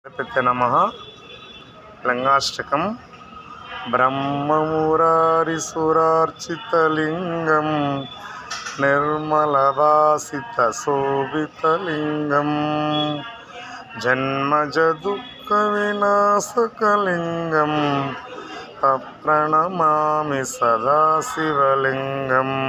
గణపతి నమ లింగాష్టకం బ్రహ్మమురారిసురార్చితలింగం నిర్మలవాసిత శోభితలింగం జన్మజ దుఃఖ వినాశకలింగం ప్రణమామి సదాశివలింగం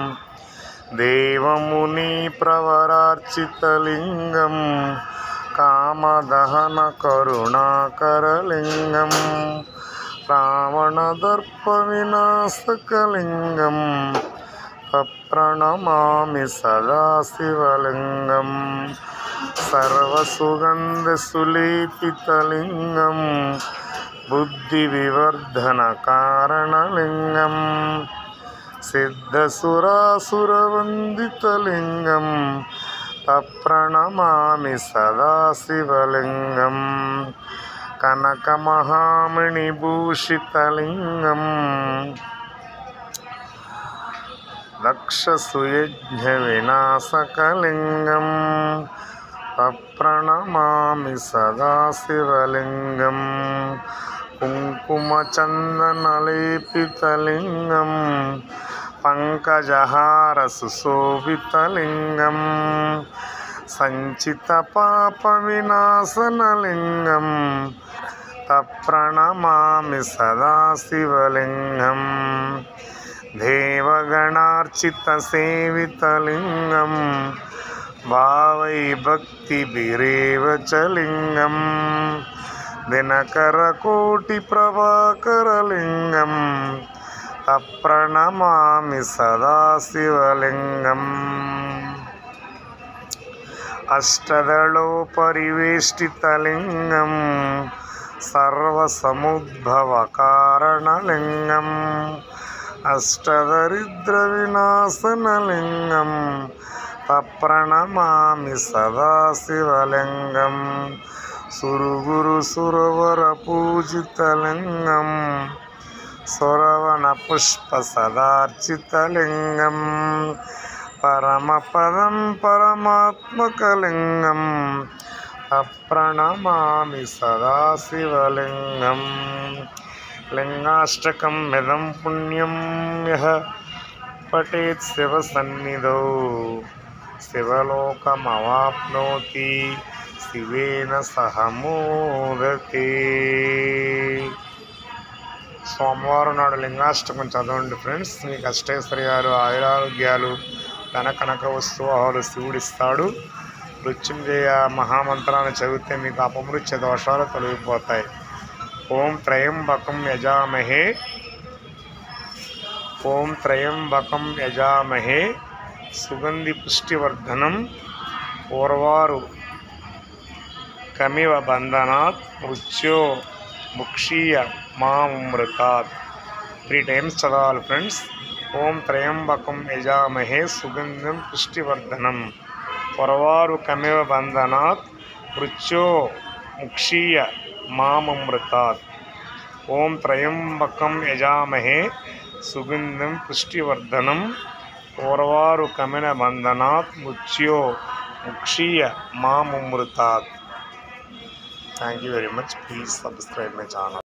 దేవముని ప్రవరార్చితలింగం కామదహన కరుణాకరలింగం రావణదర్ప వినాశకలింగం ప్రణమామి సదాశివలింగం సర్వసుగంధసులేపితలింగం బుద్ధివివర్ధనకారణలింగం సిద్ధసురాసురవందితలింగం ప్రణమామి సదాశివలింగం కనకమహామణిభూషితలింగం దక్షసుయజ్ఞవినాశకలింగం ప్రణమామి సదాశివలింగం కుంకుమచందనలేపితలింగం పంకజహార సుశోభితలింగం సంచిత పాప వినాశనలింగం తప్రణమామి సదాశివలింగం దేవగణార్చిత సేవితలింగం భావై భక్తిభిరేవ చ లింగం దినకరకోటి ప్రభాకరలింగం తప్రణమామి సదాశివలింగం అష్టదళోపరివేష్టితలింగం సర్వసముద్భవకారణలింగం అష్టదరిద్రవినాశనలింగం తప్రణమామి సదాశివలింగం సురుగురు సురవర పూజితలింగం సురవణ పుష్ప సదార్చితలింగం పరమపదం పరమాత్మకలింగం అప్రణమామి సదాశివలింగం లింగాష్టకం మిదం పుణ్యం యః పఠేత్ శివసన్నిధౌ శివలోకమవాప్నోతి శివేన సహ మోదతే సోమవారం నాడు లింగాష్టకం చదవండి ఫ్రెండ్స్ మీకు అష్టైశ్వర్యాలు ఆయురారోగ్యాలు ధన కనక వస్తువాలు శివుడిస్తాడు మృత్యుంజయ మహామంత్రాన్ని చదివితే మీకు అపమృత్య దోషాలు తొలగిపోతాయి ఓం త్రయంబకం యజామహే ఓం త్రయంబకం యజామహే సుగంధి పుష్టివర్ధనం పూర్వారు కమివ బంధనాత్ మృత్యో ముక్షీయ మామృతాత్ త్రీ టైమ్స్ చదవాలి ఫ్రెండ్స్ ఓం త్రయంబకం యజామహే సుగంధం పుష్టివర్ధనం పొరవారు కమివ బంధనాత్ మృత్యో ముక్షీయ మామృతాత్ ఓం త్రయంబకం యజామహే సుగంధం పుష్టివర్ధనం పూర్వారు కమిన బంధనాత్ మృత్యో ముక్షీయ మామృతాత్ thank you very much please subscribe my channel